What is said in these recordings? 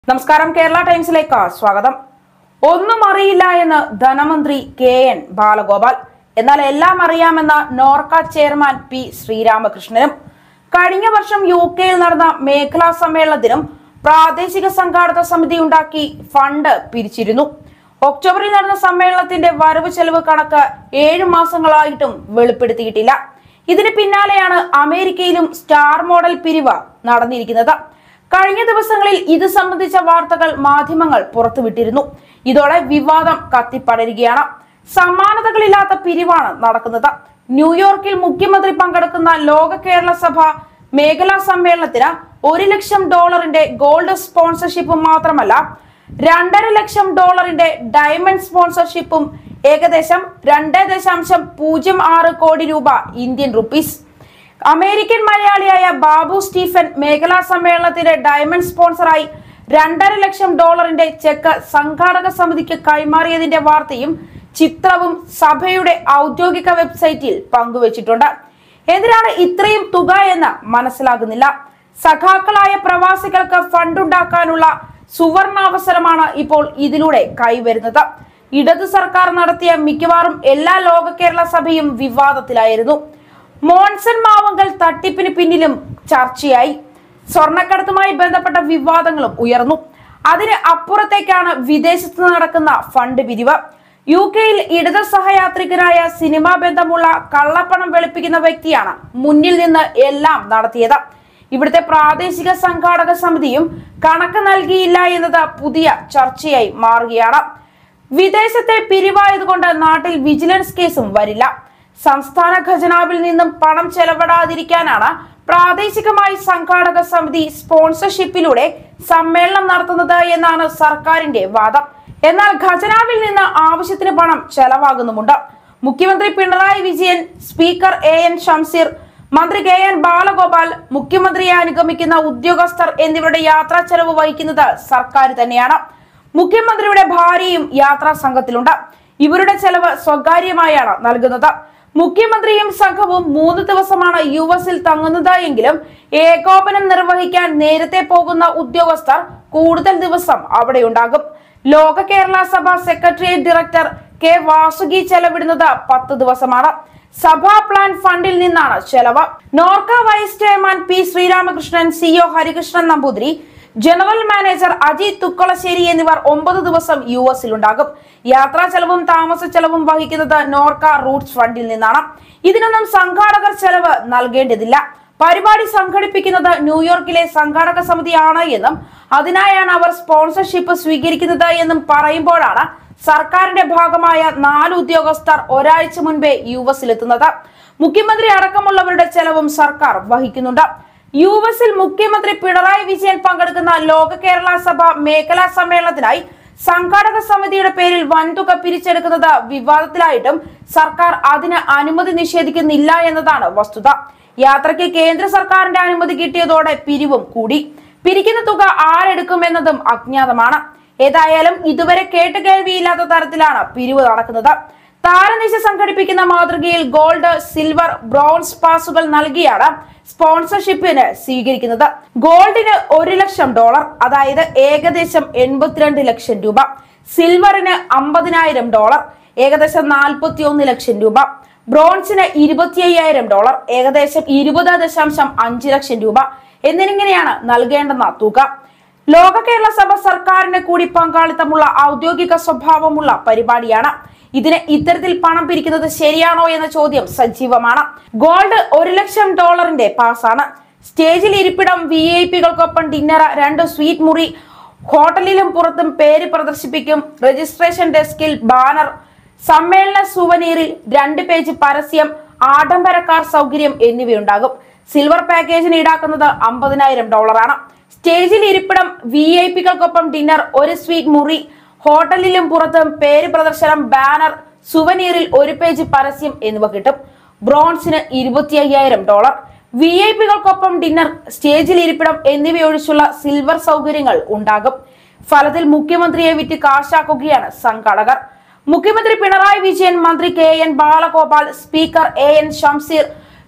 നമസ്കാരം കേരള ടൈംസിലേക്ക് സ്വാഗതം ഒന്നും അറിയില്ല എന്ന് ധനമന്ത്രി കെ എൻ ബാലഗോപാൽ എന്നാൽ എല്ലാം അറിയാമെന്ന നോർക്ക ചെയർമാൻ പി ശ്രീരാമകൃഷ്ണനും കഴിഞ്ഞ വർഷം യു കെയിൽ നടന്ന മേഖലാ സമ്മേളനത്തിനും പ്രാദേശിക സംഘാടക സമിതി ഉണ്ടാക്കി ഫണ്ട് പിരിച്ചിരുന്നു ഒക്ടോബറിൽ നടന്ന സമ്മേളനത്തിന്റെ വരവ് ചെലവ് കണക്ക് ഏഴു മാസങ്ങളായിട്ടും വെളിപ്പെടുത്തിയിട്ടില്ല ഇതിന് പിന്നാലെയാണ് അമേരിക്കയിലും സ്റ്റാർ മോഡൽ പിരിവ് നടന്നിരിക്കുന്നത് കഴിഞ്ഞ ദിവസങ്ങളിൽ ഇത് സംബന്ധിച്ച വാർത്തകൾ മാധ്യമങ്ങൾ പുറത്തുവിട്ടിരുന്നു ഇതോടെ വിവാദം കത്തിപ്പടരുകയാണ് സമാനതകളില്ലാത്ത പിരിവാണ് നടക്കുന്നത് ന്യൂയോർക്കിൽ മുഖ്യമന്ത്രി പങ്കെടുക്കുന്ന ലോക കേരള സഭ മേഖലാ സമ്മേളനത്തിന് ഒരു ലക്ഷം ഡോളറിന്റെ ഗോൾഡ് സ്പോൺസർഷിപ്പും മാത്രമല്ല രണ്ടര ലക്ഷം ഡോളറിന്റെ ഡയമണ്ട് സ്പോൺസർഷിപ്പും ഏകദേശം രണ്ട് ദശാംശം പൂജ്യം ആറ് കോടി രൂപ ഇന്ത്യൻ റുപ്പീസ് അമേരിക്കൻ മലയാളിയായ ബാബു സ്റ്റീഫൻ മേഖലാ സമ്മേളനത്തിന്റെ ഡയമണ്ട് സ്പോൺസറായി രണ്ടര ലക്ഷം ഡോളറിന്റെ ചെക്ക് സംഘാടക സമിതിക്ക് കൈമാറിയതിന്റെ വാർത്തയും ചിത്രവും സഭയുടെ ഔദ്യോഗിക വെബ്സൈറ്റിൽ പങ്കുവച്ചിട്ടുണ്ട് എന്തിനാണ് ഇത്രയും തുക എന്ന് മനസ്സിലാകുന്നില്ല സഖാക്കളായ പ്രവാസികൾക്ക് ഫണ്ടുണ്ടാക്കാനുള്ള സുവർണാവസരമാണ് ഇപ്പോൾ ഇതിലൂടെ കൈവരുന്നത് ഇടതു സർക്കാർ നടത്തിയ മിക്കവാറും എല്ലാ ലോക കേരള സഭയും വിവാദത്തിലായിരുന്നു മോൺസൺ മാവങ്കൽ തട്ടിപ്പിന് പിന്നിലും ചർച്ചയായി സ്വർണ്ണക്കടത്തുമായി ബന്ധപ്പെട്ട വിവാദങ്ങളും ഉയർന്നു അതിന് അപ്പുറത്തേക്കാണ് വിദേശത്ത് നടക്കുന്ന ഫണ്ട് പിരിവ് യു കെയിൽ ഇടത് സഹയാത്രികനായ സിനിമാ ബന്ധമുള്ള കള്ളപ്പണം വെളുപ്പിക്കുന്ന വ്യക്തിയാണ് മുന്നിൽ നിന്ന് എല്ലാം നടത്തിയത് ഇവിടുത്തെ പ്രാദേശിക സംഘാടക സമിതിയും കണക്ക് നൽകിയില്ല എന്നത് പുതിയ ചർച്ചയായി മാറുകയാണ് വിദേശത്തെ പിരിവായതുകൊണ്ട് നാട്ടിൽ വിജിലൻസ് കേസും വരില്ല സംസ്ഥാന ഖജനാവിൽ നിന്നും പണം ചെലവിടാതിരിക്കാനാണ് പ്രാദേശികമായി സംഘാടക സമിതി സ്പോൺസർഷിപ്പിലൂടെ സമ്മേളനം നടത്തുന്നത് എന്നാണ് സർക്കാരിന്റെ വാദം എന്നാൽ ഖജനാവിൽ നിന്ന് ആവശ്യത്തിന് പണം ചെലവാകുന്നുമുണ്ട് മുഖ്യമന്ത്രി Pinarayi Vijayan speaker A N Shamseer മന്ത്രി കെ എൻ ബാലഗോപാൽ മുഖ്യമന്ത്രിയെ അനുഗമിക്കുന്ന ഉദ്യോഗസ്ഥർ എന്നിവരുടെ യാത്രാ ചെലവ് വഹിക്കുന്നത് സർക്കാർ തന്നെയാണ് മുഖ്യമന്ത്രിയുടെ ഭാര്യയും യാത്രാ സംഘത്തിലുണ്ട് ഇവരുടെ ചെലവ് സ്വകാര്യമായാണ് നൽകുന്നത് മുഖ്യമന്ത്രിയും സംഘവും മൂന്ന് ദിവസമാണ് യു എസിൽ തങ്ങുന്നത് എങ്കിലും ഏകോപനം നിർവഹിക്കാൻ നേരത്തെ പോകുന്ന ഉദ്യോഗസ്ഥർ കൂടുതൽ ദിവസം അവിടെയുണ്ടാകും Loka Kerala Sabha secretariat director K Vasuki ചെലവിടുന്നത് പത്ത് ദിവസമാണ് സഭാ പ്ലാൻ ഫണ്ടിൽ നിന്നാണ് ചെലവ് Norka vice chairman P Sreeramakrishnan CEO Harikrishnan Namboothiri general manager Ajith Thukkalassery എന്നിവർ ഒമ്പത് ദിവസം യു എസിലുണ്ടാകും യാത്രാ ചെലവും താമസ ചെലവും വഹിക്കുന്നത് നോർക്ക റൂട്ട്സ് ഫണ്ടിൽ നിന്നാണ് ഇതിനൊന്നും സംഘാടകർ ചെലവ് നൽകേണ്ടതില്ല പരിപാടി സംഘടിപ്പിക്കുന്നത് ന്യൂയോർക്കിലെ സംഘാടക സമിതിയാണ് എന്നും അതിനായാണ് അവർ സ്പോൺസർഷിപ്പ് സ്വീകരിക്കുന്നത് എന്നും പറയുമ്പോഴാണ് സർക്കാരിന്റെ ഭാഗമായ നാല് ഉദ്യോഗസ്ഥർ ഒരാഴ്ച മുൻപേ യു എസിലെത്തുന്നത് മുഖ്യമന്ത്രി അടക്കമുള്ളവരുടെ ചെലവും സർക്കാർ വഹിക്കുന്നുണ്ട് യു എസിൽ മുഖ്യമന്ത്രി പിണറായി വിജയൻ പങ്കെടുക്കുന്ന ലോക കേരള സഭ മേഖലാ സമ്മേളനത്തിനായി സംഘാടക സമിതിയുടെ പേരിൽ വൻതുക പിരിച്ചെടുക്കുന്നത് വിവാദത്തിലായിട്ടും സർക്കാർ അതിന് അനുമതി നിഷേധിക്കുന്നില്ല എന്നതാണ് വസ്തുത യാത്രയ്ക്ക് കേന്ദ്ര സർക്കാരിന്റെ അനുമതി കിട്ടിയതോടെ പിരിവും കൂടി പിരിക്കുന്ന തുക ആരെടുക്കും എന്നതും അജ്ഞാതമാണ് ഏതായാലും ഇതുവരെ കേട്ടുകേൾവിയില്ലാത്ത തരത്തിലാണ് പിരിവ് നടക്കുന്നത് താരനിശ സംഘടിപ്പിക്കുന്ന മാതൃകയിൽ ഗോൾഡ് സിൽവർ ബ്രോൺസ് പാസുകൾ നൽകിയാണ് സ്പോൺസർഷിപ്പിന് സ്വീകരിക്കുന്നത് ഗോൾഡിന് ഒരു ലക്ഷം ഡോളർ അതായത് ഏകദേശം എൺപത്തിരണ്ട് ലക്ഷം രൂപ സിൽവറിന് അമ്പതിനായിരം ഡോളർ ഏകദേശം നാൽപ്പത്തി ഒന്ന് ലക്ഷം രൂപ ബ്രോൺസിന് ഇരുപത്തി അയ്യായിരം ഡോളർ ഏകദേശം ഇരുപത് ദശാംശം അഞ്ച് ലക്ഷം രൂപ എന്നിങ്ങനെയാണ് നൽകേണ്ടെന്ന തുക ലോക കേരള സഭ സർക്കാരിന് കൂടി പങ്കാളിത്തമുള്ള ഔദ്യോഗിക സ്വഭാവമുള്ള പരിപാടിയാണ് ഇതിന് ഇത്തരത്തിൽ പണം പിരിക്കുന്നത് ശരിയാണോ എന്ന ചോദ്യം സജീവമാണ് ഗോൾഡ് ഒരു ലക്ഷം ഡോളറിന്റെ പാസ്സാണ് സ്റ്റേജിൽ ഇരിപ്പിടം വി ഐ പികൾക്കൊപ്പം ഡിന്നർ രണ്ട് സ്വീറ്റ് മുറി ഹോട്ടലിലും പുറത്തും പേര് പ്രദർശിപ്പിക്കും രജിസ്ട്രേഷൻ ഡെസ്കിൽ ബാനർ സമ്മേളന സുവനീറിൽ രണ്ട് പേജ് പരസ്യം ആഡംബര കാർ സൗകര്യം എന്നിവയുണ്ടാകും സിൽവർ പാക്കേജിന് ഈടാക്കുന്നത് അമ്പതിനായിരം ഡോളറാണ് സ്റ്റേജിൽ ഇരിപ്പിടം വി ഐ പികൾക്കൊപ്പം ഡിന്നർ ഒരു സ്വീറ്റ് മുറി ഹോട്ടലിലും പുറത്തും പേര് പ്രദർശനം ബാനർ സുവനീറിൽ ഒരു പേജ് പരസ്യം എന്നിവ കിട്ടും ബ്രോൺസിന് ഇരുപത്തി അയ്യായിരം ഡോളർ വി ഐ പികൾക്കൊപ്പം ഡിന്നർ സ്റ്റേജിൽ ഇരിപ്പിടം എന്നിവയൊഴിച്ചുള്ള സിൽവർ സൗകര്യങ്ങൾ ഉണ്ടാകും ഫലത്തിൽ മുഖ്യമന്ത്രിയെ വിറ്റ് കാശാക്കുകയാണ് സംഘാടകർ മുഖ്യമന്ത്രി പിണറായി വിജയൻ മന്ത്രി K N Balagopal speaker A N Shamseer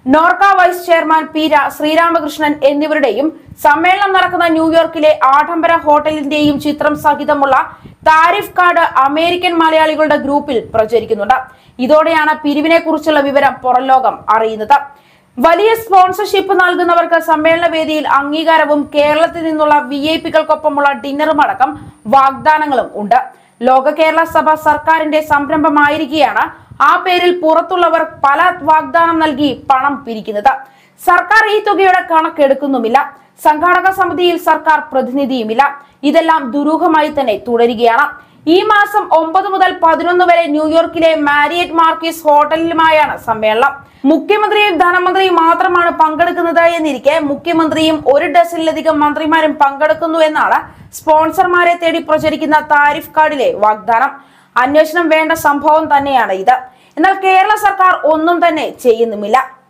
Norka vice chairman P രാ- ശ്രീരാമകൃഷ്ണൻ എന്നിവരുടെയും സമ്മേളനം നടക്കുന്ന ന്യൂയോർക്കിലെ ആഡംബര ഹോട്ടലിന്റെയും ചിത്രം സഹിതമുള്ള താരിഫ് കാർഡ് അമേരിക്കൻ മലയാളികളുടെ ഗ്രൂപ്പിൽ പ്രചരിക്കുന്നുണ്ട് ഇതോടെയാണ് പിരിവിനെ കുറിച്ചുള്ള വിവരം പുറംലോകം അറിയുന്നത് വലിയ സ്പോൺസർഷിപ്പ് നൽകുന്നവർക്ക് സമ്മേളന വേദിയിൽ അംഗീകാരവും കേരളത്തിൽ നിന്നുള്ള വി ഐ പികൾക്കൊപ്പമുള്ള ഡിന്നറും അടക്കം വാഗ്ദാനങ്ങളും ഉണ്ട് ലോക കേരള സഭ സർക്കാരിന്റെ സംരംഭമായിരിക്കെയാണ് ആ പേരിൽ പുറത്തുള്ളവർ പല വാഗ്ദാനം നൽകി പണം പിരിക്കുന്നത് സർക്കാർ ഈ തുകയുടെ കണക്കെടുക്കുന്നുമില്ല സംഘാടക സമിതിയിൽ സർക്കാർ പ്രതിനിധിയുമില്ല ഇതെല്ലാം ദുരൂഹമായി തന്നെ തുടരുകയാണ് ഈ മാസം ഒമ്പത് മുതൽ പതിനൊന്ന് വരെ ന്യൂയോർക്കിലെ മാരിയറ്റ് മാർക്കീസ് ഹോട്ടലിലുമായാണ് സമ്മേളനം മുഖ്യമന്ത്രിയും ധനമന്ത്രിയും മാത്രമാണ് പങ്കെടുക്കുന്നത് എന്നിരിക്കെ മുഖ്യമന്ത്രിയും ഒരു ഡസനിലധികം മന്ത്രിമാരും പങ്കെടുക്കുന്നു എന്നാണ് സ്പോൺസർമാരെ തേടി പ്രചരിക്കുന്ന താരിഫ് കാർഡിലെ വാഗ്ദാനം അന്വേഷണം വേണ്ട സംഭവം തന്നെയാണ് ഇത് എന്നാൽ കേരള സർക്കാർ ഒന്നും തന്നെ ചെയ്യുന്നുമില്ല